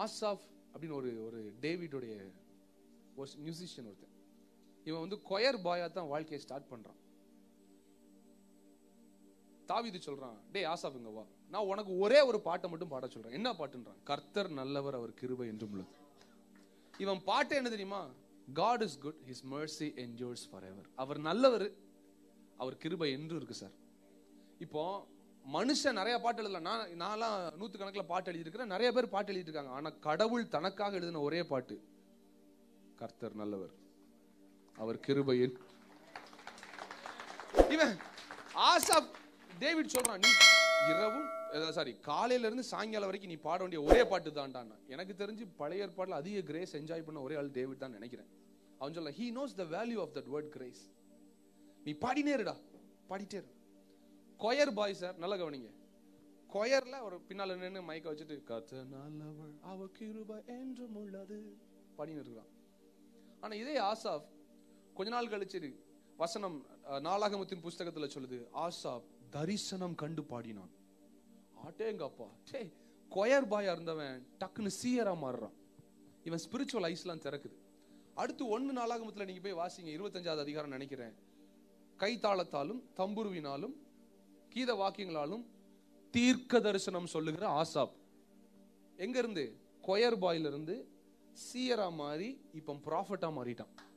ஆசாஃப் அப்படின்னு ஒரு ஒரு டேவிடுடைய ஒரு மியூசிஷியன் ஒருத்தன் இவன் வந்து கொயர் பாயா தான் வாழ்க்கையை ஸ்டார்ட் பண்றான் தாவீது சொல்றான் டேய் ஆசாஃப் இங்க வா நான் உனக்கு ஒரே ஒரு பாட்டை மட்டும் பாட சொல்றேன் என்ன பாட்டுன்றான் கர்த்தர் நல்லவர் அவர் கிருபை என்றும் உள்ளது இவன் பாட்டு என்ன தெரியுமா God is good his mercy endures forever அவர் நல்லவர் அவர் கிருபை என்றும் இருக்கு சார் இப்போ மனுஷன் நிறைய பாட்டு எழுதலாம் நான் நான்லாம் நூத்து கணக்குல பாட்டு எழுதியிருக்கிறேன் நிறைய பேர் பாட்டு எழுதியிருக்காங்க ஆனா கடவுள் தனக்காக எழுதின ஒரே பாட்டு கர்த்தர் நல்லவர் அவர் கிருபையின் இவன் ஆசாப் டேவிட் சொல்றான் நீ இரவும் சாரி காலையில இருந்து சாயங்காலம் வரைக்கும் நீ பாட வேண்டிய ஒரே பாட்டு தான்டான் எனக்கு தெரிஞ்சு பழைய ஏற்பாடுல அதிக கிரேஸ் என்ஜாய் பண்ண ஒரே ஆள் டேவிட் தான் நினைக்கிறேன் அவன் சொல்ல he knows the value of that word grace நீ பாடினே இருடா பாடிட்டே இரு கொயர் பாய் சார் நல்ல கவனிங்க கொயர்ல ஒரு பின்னால நின்று மைக்க வச்சுட்டு கத்த நல்லவள் அவ கிருபை என்றும் உள்ளது பாடின்னு இருக்கிறான் ஆனா இதே ஆசாப் கொஞ்ச நாள் கழிச்சு வசனம் அஹ், நாளாகமத்தின் புஸ்தகத்துல சொல்லுது ஆசாப் தரிசனம் கண்டு பாடினான் ஆட்டேங்கப்பா டே கொயர் பாயா இருந்தவன் டக்குன்னு சீயரா மாறுறான் இவன் ஸ்பிரிச்சுவல் ஐஸ்லாம் திறக்குது அடுத்து ஒன்னு நாளாகமத்துல நீங்க போய் வாசிங்க இருபத்தஞ்சாவது அதிகாரம் நினைக்கிறேன் கைத்தாளத்தாலும் தம்புருவினாலும் கீத வாக்கியங்களாலும் தீர்க்க தரிசனம் சொல்லுகிற ஆசாப் எங்க இருந்து கொயர் பாயில இருந்து சீயரா மாறி இப்ப ப்ராஃபட்டா மாறிட்டான்